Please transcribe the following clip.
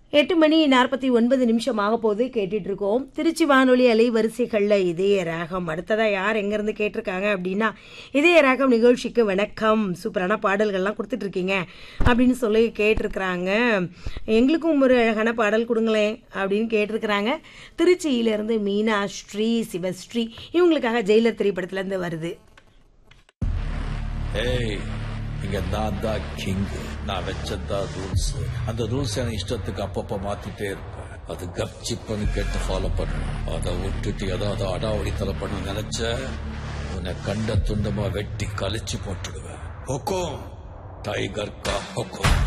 எட்டு மணி நாற்பத்தி ஒன்பது நிமிஷம் ஆக போது கேட்டுட்டு இருக்கோம் திருச்சி வானொலி அலைவரிசைகளில் இதய ராகம் அடுத்ததா யார் எங்கேருந்து கேட்டிருக்காங்க அப்படின்னா இதய ராகம் நிகழ்ச்சிக்கு வணக்கம் சூப்பரான பாடல்கள்லாம் கொடுத்துட்டு இருக்கீங்க அப்படின்னு சொல்லி கேட்டிருக்கிறாங்க எங்களுக்கும் ஒரு அழகான பாடல் கொடுங்களேன் அப்படின்னு கேட்டிருக்கிறாங்க திருச்சியிலேருந்து மீனா ஸ்ரீ சிவஸ்ரீ இவங்களுக்காக ஜெயிலர் திரைப்படத்துலேருந்து வருது ஏய் இங்க நான் தான் கிங் நான் வச்சதான் ரூல்ஸ் அந்த ரூல்ஸ் என் இஷ்டத்துக்கு அப்பப்ப மாத்திட்டே இருப்பேன் அது கப்சிப்புன்னு கேட்டு ஃபாலோ பண்ணுவேன் அதை விட்டுட்டு ஏதாவது அடாவடித்தலை பண்ண நினைச்ச உன்னை கண்ட துண்டமா வெட்டி கழிச்சு போட்டுடுவேன் ஹொக்கோம் டைகர் கா ஹொக்கோம்